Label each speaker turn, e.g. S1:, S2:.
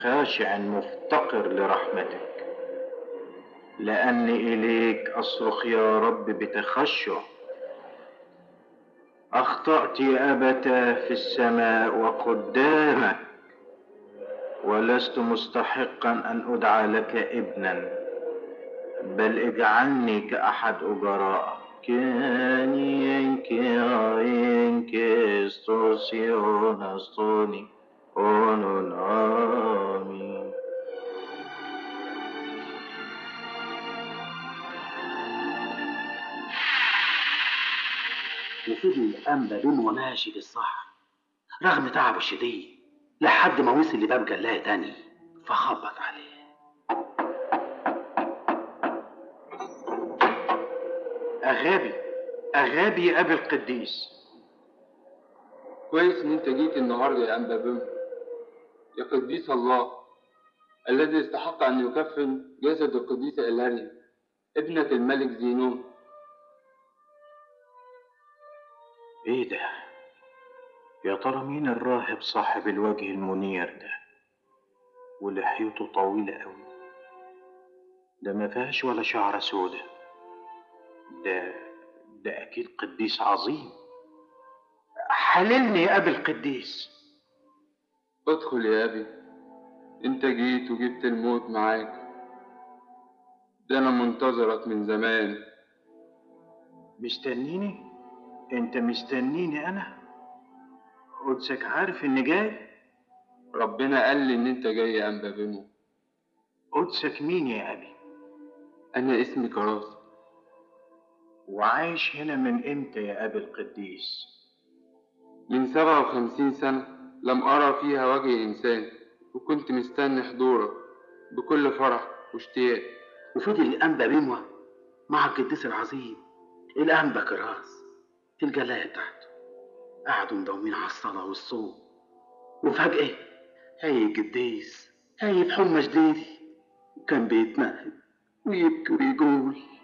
S1: خاشع مفتقر لرحمتك لأني إليك أصرخ يا رب بتخشع أخطأت يا أبتا في السماء وقدامك ولست مستحقا أن أدعى لك ابنا بل اجعلني كأحد أجرائك كاني كاين ستوسيون استوني اونون آمين
S2: وفضل أنبا بينه ماشي بالصح رغم تعبه الشديد لحد ما وصل لباب جلاية تاني فخبط عليه
S1: أغابي أغابي يا أبي القديس
S3: كويس ان انت جيت النهارده يا انبا بم يا قديس الله الذي استحق ان يكفن جسد القديسة إلاريا ابنة الملك زينون
S1: إيه ده؟ يا ترى مين الراهب صاحب الوجه المنير ده؟ ولحيته طويلة أوي ده ما فيهاش ولا شعرة سودة ده ده أكيد قديس عظيم حللني يا أبي القديس
S3: ادخل يا ابي انت جيت وجبت الموت معاك ده انا منتظرك من زمان
S1: مستنيني؟ أنت مستنيني أنا؟ قدسك عارف إني جاي؟
S3: ربنا قال لي ان انت جاي يا انبا بمو
S1: قدسك مين يا أبي؟
S3: انا اسمي كراس
S1: وعايش هنا من إمتى يا أبي القديس؟
S3: من سبعة وخمسين سنة لم أرى فيها وجه إنسان وكنت مستني حضورك بكل فرح واشتياق
S2: وفضل الأنبا بيموى مع القديس العظيم الأنبا كراس في الجلاية بتاعته قعدوا مداومين على الصلاة والصوم وفجأة هاي القديس هاي بحمى جديدي وكان بيتمهد ويبكي ويقول